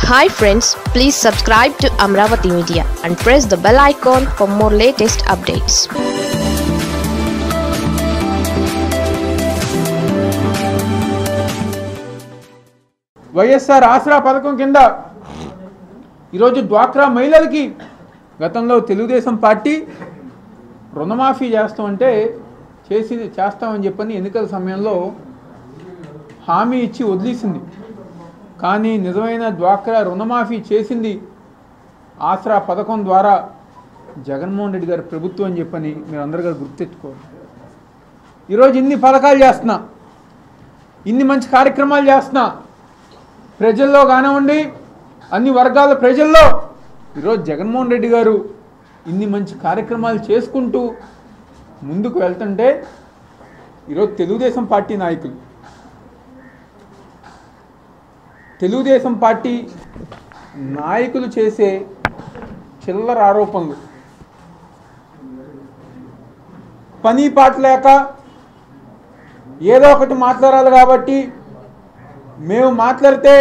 hi friends please subscribe to Amaravati media and press the bell icon for more latest updates YSR ఆసరా పథకం కింద ఈరోజు డ్వాక్రా మహిళలకి గతంలో తెలుగుదేశం పార్టీ రుణమాఫీ చేస్తామంటే చేసి చేస్తామని చెప్పని ఎన్నికల సమయంలో హామీ ఇచ్చి వదిలేసింది కానీ నిజమైన డ్వాక్రా రుణమాఫీ చేసింది ఆసరా పథకం ద్వారా జగన్మోహన్ రెడ్డి గారి ప్రభుత్వం అని చెప్పని మీరు అందరు గారు గుర్తెచ్చుకోవాలి ఈరోజు ఇన్ని పథకాలు చేస్తున్నా ఇన్ని మంచి కార్యక్రమాలు చేస్తున్నా ప్రజల్లో కానివ్వండి అన్ని వర్గాల ప్రజల్లో ఈరోజు జగన్మోహన్ రెడ్డి గారు ఇన్ని మంచి కార్యక్రమాలు చేసుకుంటూ ముందుకు వెళ్తుంటే ఈరోజు తెలుగుదేశం పార్టీ నాయకులు తెలుగుదేశం పార్టీ నాయకులు చేసే చిల్లర ఆరోపణలు పని పాట లేక ఏదో ఒకటి మాట్లాడాలి కాబట్టి మేము మాట్లాడితే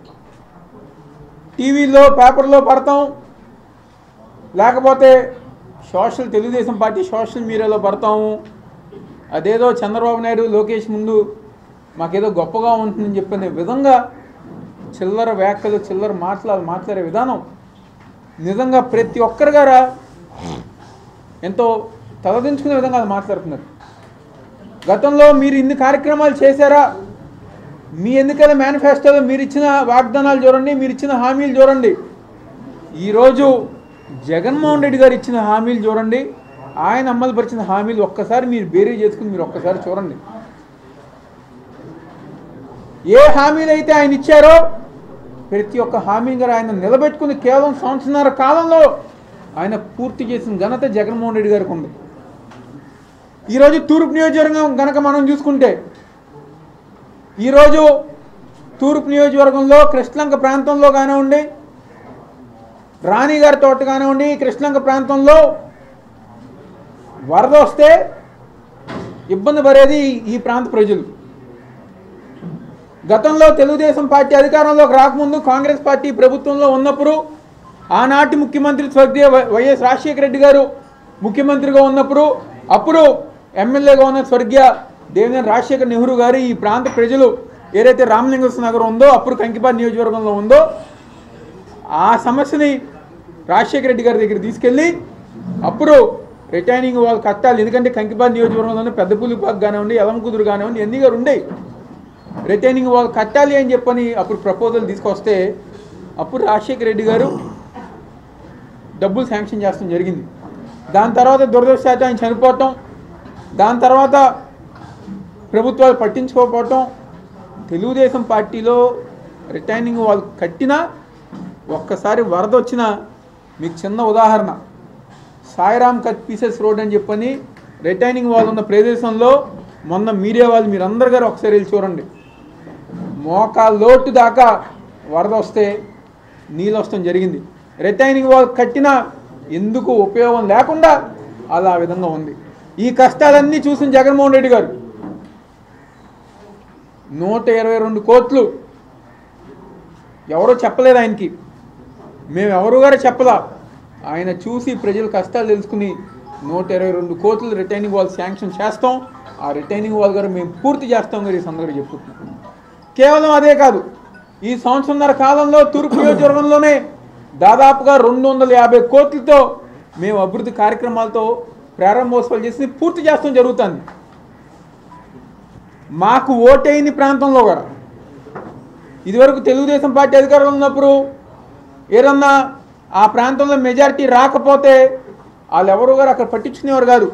టీవీలో పేపర్లో పడతాం లేకపోతే సోషల్ తెలుగుదేశం పార్టీ సోషల్ మీడియాలో పడతాము అదేదో చంద్రబాబు నాయుడు లోకేష్ ముందు మాకేదో గొప్పగా ఉంటుందని చెప్పిన విధంగా చిల్లర వ్యాఖ్యలు చిల్లర మాట్లాడ మాట్లాడే విధానం నిజంగా ప్రతి ఒక్కరి గారా ఎంతో తలదించుకునే విధంగా అది మాట్లాడుతున్నారు గతంలో మీరు ఇన్ని కార్యక్రమాలు చేశారా మీ ఎన్నికల మేనిఫెస్టోలో మీరు ఇచ్చిన వాగ్దానాలు చూడండి మీరు ఇచ్చిన హామీలు చూడండి ఈరోజు జగన్మోహన్ రెడ్డి గారు ఇచ్చిన హామీలు చూడండి ఆయన అమలుపరిచిన హామీలు ఒక్కసారి మీరు బేరీ చేసుకుని మీరు ఒక్కసారి చూడండి ఏ హామీలు అయితే ఆయన ఇచ్చారో ప్రతి ఒక్క హామీ గారు ఆయన నిలబెట్టుకుని కేవలం సంవత్సరాల కాలంలో ఆయన పూర్తి చేసిన ఘనత జగన్మోహన్ రెడ్డి గారికి ఉంది ఈరోజు తూర్పు నియోజకవర్గం కనుక మనం చూసుకుంటే ఈరోజు తూర్పు నియోజకవర్గంలో కృష్ణలంక ప్రాంతంలో కానివ్వండి రాణిగారి తోట కానివ్వండి కృష్ణలంక ప్రాంతంలో వరద వస్తే ఇబ్బంది పడేది ఈ ప్రాంత ప్రజలు గతంలో తెలుగుదేశం పార్టీ అధికారంలోకి రాకముందు కాంగ్రెస్ పార్టీ ప్రభుత్వంలో ఉన్నప్పుడు ఆనాటి ముఖ్యమంత్రి స్వర్గీయ వై- వైఎస్ రాజశేఖర రెడ్డి గారు ముఖ్యమంత్రిగా ఉన్నప్పుడు అప్పుడు ఎమ్మెల్యేగా ఉన్న స్వర్గీయ దేవేంద్ర రాజశేఖర నెహ్రూ గారు ఈ ప్రాంత ప్రజలు ఏదైతే రామలింగేశ్వర నగర్ ఉందో అప్పుడు కంకిపాటి నియోజకవర్గంలో ఉందో ఆ సమస్యని రాజశేఖర రెడ్డి గారి దగ్గర తీసుకెళ్ళి అప్పుడు రిటైనింగ్ వాళ్ళు కట్టాలి ఎందుకంటే కంకిపాటి నియోజకవర్గంలోనే పెద్దపులిపాకు కానివ్వండి ఎలంకుదురు కానివ్వండి ఎన్ని గారు ఉండేవి రిటైనింగ్ వాళ్ళు కట్టాలి అని చెప్పని అప్పుడు ప్రపోజల్ తీసుకొస్తే అప్పుడు రాజశేఖర రెడ్డి గారు డబ్బులు శాంక్షన్ చేస్తాం జరిగింది దాని తర్వాత దురదృష్టశాతం ఆయన చనిపోవటం దాని తర్వాత ప్రభుత్వాలు పట్టించుకోకపోవటం తెలుగుదేశం పార్టీలో రిటైనింగ్ వాళ్ళు కట్టినా ఒక్కసారి వరద వచ్చినా మీకు చిన్న ఉదాహరణ సాయిరామ్ కట్ పీసెస్ రోడ్ అని చెప్పని రిటైనింగ్ వాళ్ళు ఉన్న ప్రదేశంలో మొన్న మీడియా వాళ్ళు మీరందరు గారు ఒకసారి వెళ్ళి చూడండి మోకా లోటు దాకా వరద వస్తే నీళ్ళు వస్తాం జరిగింది రిటైనింగ్ వాల్ కట్టినా ఎందుకు ఉపయోగం లేకుండా అలా ఆ విధంగా ఉంది ఈ కష్టాలన్నీ చూసిన జగన్మోహన్ రెడ్డి గారు నూట ఇరవై రెండు కోట్లు ఎవరో చెప్పలేదు ఆయనకి మేము ఎవరు గారు చెప్పలా ఆయన చూసి ప్రజల కష్టాలు తెలుసుకుని నూట ఇరవై రెండు కోట్లు రిటైనింగ్ వాల్ శాంక్షన్ చేస్తాం ఆ రిటైనింగ్ వాల్ గారు మేము పూర్తి చేస్తాం గారు ఈ సందర్భంగా చెప్పుకుంటున్నాం కేవలం అదే కాదు ఈ సంవత్సరంన్నర కాలంలో తూర్పు నియోజకవర్గంలోనే దాదాపుగా రెండు వందల యాభై కోట్లతో మేము అభివృద్ధి కార్యక్రమాలతో ప్రారంభోత్సవాలు చేసి పూర్తి చేస్తాం జరుగుతుంది మాకు ఓటైన ప్రాంతంలో కూడా ఇదివరకు తెలుగుదేశం పార్టీ అధికారంలో ఉన్నప్పుడు ఏదన్నా ఆ ప్రాంతంలో మెజారిటీ రాకపోతే వాళ్ళు ఎవరు గారు అక్కడ పట్టించుకునేవారు కాదు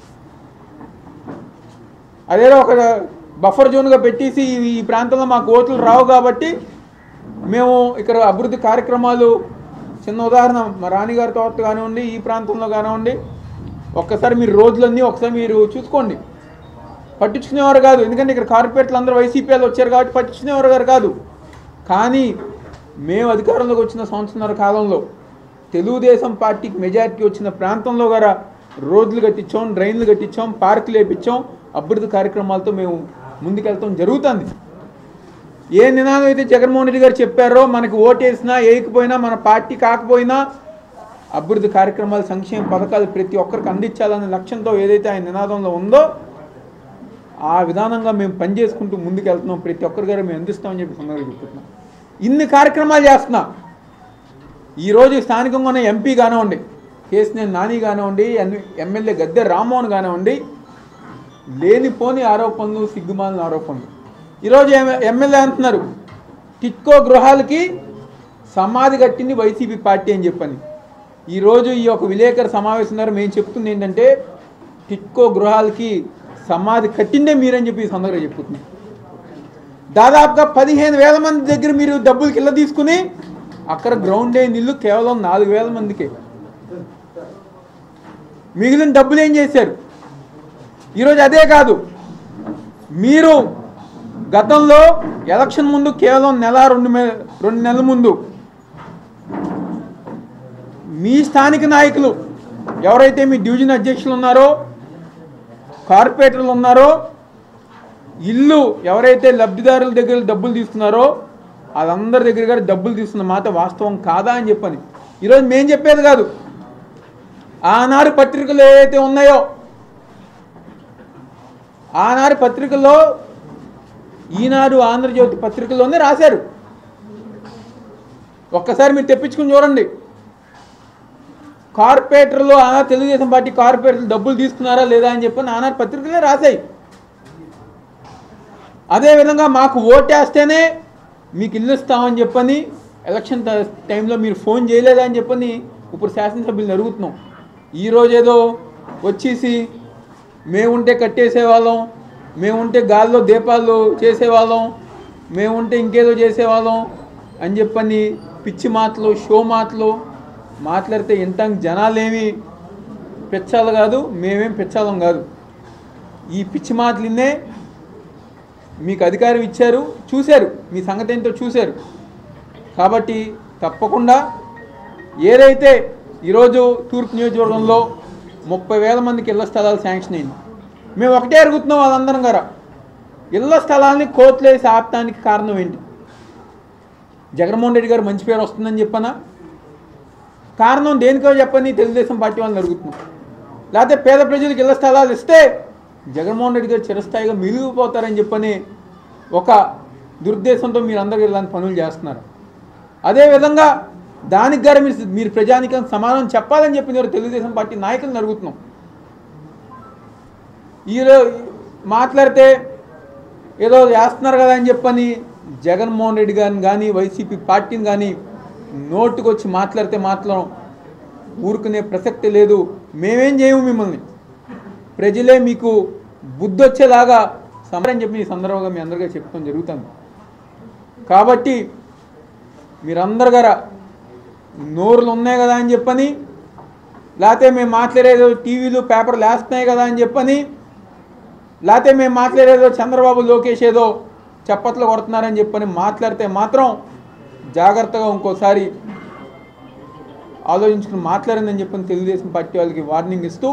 అదేదో ఒక బఫర్ జోన్గా పెట్టేసి ఈ- ఈ ప్రాంతంలో మాకు ఓట్లు రావు కాబట్టి మేము ఇక్కడ అభివృద్ధి కార్యక్రమాలు చిన్న ఉదాహరణ మా రాణిగారి తోట కానివ్వండి ఈ ప్రాంతంలో కానివ్వండి ఒక్కసారి మీరు రోజులన్నీ ఒకసారి మీరు చూసుకోండి పట్టించుకునేవారు కాదు ఎందుకంటే ఇక్కడ కార్పొరేట్లు అందరూ వైసీపీలు వచ్చారు కాబట్టి పట్టించుకునేవారు గారు కాదు కానీ మేము అధికారంలోకి వచ్చిన సంవత్సరాల కాలంలో తెలుగుదేశం పార్టీకి మెజారిటీ వచ్చిన ప్రాంతంలో గారా రోడ్లు కట్టించాం డ్రైన్లు కట్టించాం పార్కులు వేపించాం అభివృద్ధి కార్యక్రమాలతో మేము ముందుకెళ్తాం జరుగుతుంది ఏ నినాదం అయితే జగన్మోహన్ రెడ్డి గారు చెప్పారో మనకి ఓటేసినా వేయకపోయినా మన పార్టీ కాకపోయినా అభివృద్ధి కార్యక్రమాలు సంక్షేమ పథకాలు ప్రతి ఒక్కరికి అందించాలనే లక్ష్యంతో ఏదైతే ఆయన నినాదంలో ఉందో ఆ విధానంగా మేము పనిచేసుకుంటూ ముందుకు వెళ్తున్నాం ప్రతి ఒక్కరి గారు మేము అందిస్తామని చెప్పి సందర్భంగా చెప్తున్నాం ఇన్ని కార్యక్రమాలు చేస్తున్నాం ఈరోజు స్థానికంగా ఉన్న ఎంపీ కానివ్వండి కేసినేని నాని కానివ్వండి ఎన్- ఎమ్మెల్యే గద్దె రామ్మోహన్ కానివ్వండి లేనిపోని ఆరోపణలు సిగ్గుమాలిన ఆరోపణలు ఈరోజు ఎమ్- ఎమ్మెల్యే అంటున్నారు టిక్కో గృహాలకి సమాధి కట్టింది వైసీపీ పార్టీ అని చెప్పని ఈరోజు ఈ యొక్క విలేకరు సమావేశం ద్వారా మేము చెప్తుంది ఏంటంటే టిక్కో గృహాలకి సమాధి కట్టిందే మీరని చెప్పి ఈ సందర్భంగా చెప్పుతున్నాం దాదాపుగా పదిహేను వేల మంది దగ్గర మీరు డబ్బులు కిల్ల తీసుకుని అక్కడ గ్రౌండ్ అయిన ఇల్లు కేవలం నాలుగు వేల మందికే మిగిలిన డబ్బులు ఏం చేశారు ఈరోజు అదే కాదు మీరు గతంలో ఎలక్షన్ ముందు కేవలం నెల రెండు మే రెండు నెలల ముందు మీ స్థానిక నాయకులు ఎవరైతే మీ డివిజన్ అధ్యక్షులు ఉన్నారో కార్పొరేటర్లు ఉన్నారో ఇల్లు ఎవరైతే లబ్ధిదారుల దగ్గర డబ్బులు తీసుకున్నారో వాళ్ళందరి దగ్గర గారు డబ్బులు తీసుకున్న మాట వాస్తవం కాదా అని చెప్పని ఈరోజు మేం చెప్పేది కాదు ఆనాడు పత్రికలు ఏవైతే ఉన్నాయో ఆనాడు పత్రికల్లో ఈనాడు ఆంధ్రజ్యోతి పత్రికల్లోనే రాశారు ఒక్కసారి మీరు తెప్పించుకుని చూడండి కార్పొరేటర్లు ఆనా తెలుగుదేశం పార్టీ కార్పొరేటర్లు డబ్బులు తీసుకున్నారా లేదా అని చెప్పి ఆనాడు పత్రికలే రాశాయి అదేవిధంగా మాకు ఓటేస్తేనే మీకు ఇల్లు ఇస్తామని చెప్పని ఎలక్షన్ ట- టైంలో మీరు ఫోన్ చేయలేదా అని చెప్పని ఇప్పుడు శాసనసభ్యులను అడుగుతున్నాం ఈరోజు ఏదో వచ్చేసి మేముంటే కట్టేసేవాళ్ళం మేముంటే గాల్లో దీపాలు చేసేవాళ్ళం మేముంటే ఇంకేదో చేసేవాళ్ళం అని చెప్పని పిచ్చి మాటలు షో మాటలు మాట్లాడితే ఇంటానికి జనాలేమి పిచ్చాలు కాదు మేమేం పిచ్చాలం కాదు ఈ పిచ్చి మాటలు ఇన్నే మీకు అధికారం ఇచ్చారు చూశారు మీ సంగతి ఏంటో చూశారు కాబట్టి తప్పకుండా ఏదైతే ఈరోజు తూర్పు నియోజకవర్గంలో ముప్పై వేల మందికి ఇళ్ల స్థలాలు శాంక్షన్ అయింది మేము ఒకటే అడుగుతున్నాం వాళ్ళందరం గారా ఇళ్ల స్థలాల్ని కోర్టులో వేసి ఆపటానికి కారణం ఏంటి జగన్మోహన్ రెడ్డి గారు మంచి పేరు వస్తుందని చెప్పనా కారణం దేనికో చెప్పని తెలుగుదేశం పార్టీ వాళ్ళని అడుగుతున్నాం లేకపోతే పేద ప్రజలకు ఇళ్ల స్థలాలు ఇస్తే జగన్మోహన్ రెడ్డి గారు చిరస్థాయిగా మిగిలిపోతారని చెప్పని ఒక దురుద్దేశంతో మీరు అందరూ ఇలాంటి పనులు చేస్తున్నారు అదేవిధంగా దానికి గారు మీరు మీరు ప్రజానికం సమాధానం చెప్పాలని చెప్పి నేను తెలుగుదేశం పార్టీ నాయకులను అడుగుతున్నాం ఈరో మాట్లాడితే ఏదో చేస్తున్నారు కదా అని చెప్పని జగన్మోహన్ రెడ్డి గారిని కానీ వైసీపీ పార్టీని కానీ నోటుకొచ్చి మాట్లాడితే మాత్రం ఊరుకునే ప్రసక్తి లేదు మేమేం చేయము మిమ్మల్ని ప్రజలే మీకు బుద్ధి వచ్చేలాగా సమరం చెప్పి ఈ సందర్భంగా మీ అందరికీ చెప్తాం జరుగుతుంది కాబట్టి మీరందరు గారా నోరులు ఉన్నాయి కదా అని చెప్పని లేకపోతే మేము మాట్లాడేదో టీవీలు పేపర్లు వేస్తున్నాయి కదా అని చెప్పని లేకపోతే మేము మాట్లాడేదో చంద్రబాబు లోకేష్ ఏదో చప్పట్లు కొడుతున్నారని చెప్పని మాట్లాడితే మాత్రం జాగ్రత్తగా ఇంకోసారి ఆలోచించుకుని మాట్లాడిందని చెప్పని తెలుగుదేశం పార్టీ వాళ్ళకి వార్నింగ్ ఇస్తూ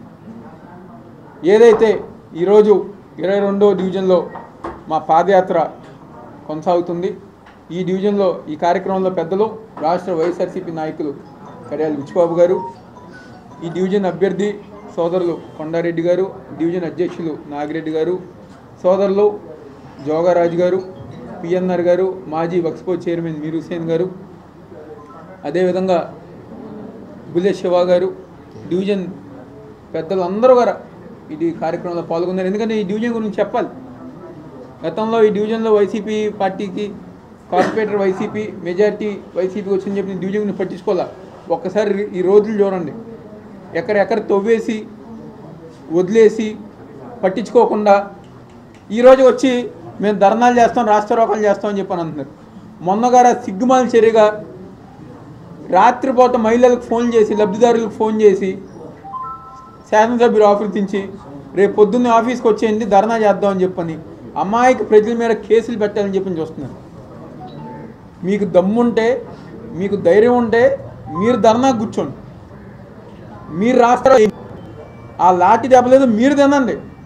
ఏదైతే ఈరోజు ఇరవై రెండో డివిజన్లో మా పాదయాత్ర కొనసాగుతుంది ఈ డివిజన్లో ఈ కార్యక్రమంలో పెద్దలు రాష్ట్ర వైఎస్ఆర్సీపీ నాయకులు కడియాల విచ్చిబాబు గారు ఈ డివిజన్ అభ్యర్థి సోదరులు కొండారెడ్డి గారు డివిజన్ అధ్యక్షులు నాగిరెడ్డి గారు సోదరులు జోగారాజు గారు పిఎన్ఆర్ గారు మాజీ వక్స్పో చైర్మన్ మీర్ హుసేన్ గారు అదేవిధంగా బుల్లె శివ గారు డివిజన్ పెద్దలు అందరూ గారు ఇది కార్యక్రమంలో పాల్గొన్నారు ఎందుకంటే ఈ డివిజన్ గురించి చెప్పాలి గతంలో ఈ డివిజన్లో వైసీపీ పార్టీకి కార్పొరేటర్ వైసీపీ మెజారిటీ వైసీపీ వచ్చిందని చెప్పి డివిజన్ గురించి పట్టించుకోవాలా ఒక్కసారి ఈ రోజులు చూడండి ఎక్కడెక్కడ తవ్వేసి వదిలేసి పట్టించుకోకుండా ఈరోజు వచ్చి మేము ధర్నాలు చేస్తాం రాష్ట్రోకాలు చేస్తామని చెప్పని అంటున్నారు మొన్నగారు సిగ్గుమాల చర్యగా రాత్రిపూట మహిళలకు ఫోన్ చేసి లబ్ధిదారులకు ఫోన్ చేసి శాసనసభ్యులు ఆఫీసించి రేపు పొద్దున్నే ఆఫీస్కి వచ్చేయండి ధర్నా చేద్దామని చెప్పని అమ్మాయికి ప్రజల మీద కేసులు పెట్టాలని చెప్పని చూస్తున్నారు మీకు దమ్ముంటే మీకు ధైర్యం ఉంటే మీరు ధర్నా కూర్చోండి మీరు రాష్ట్ర ఆ లాఠీ దెబ్బలేదు మీరు తినండి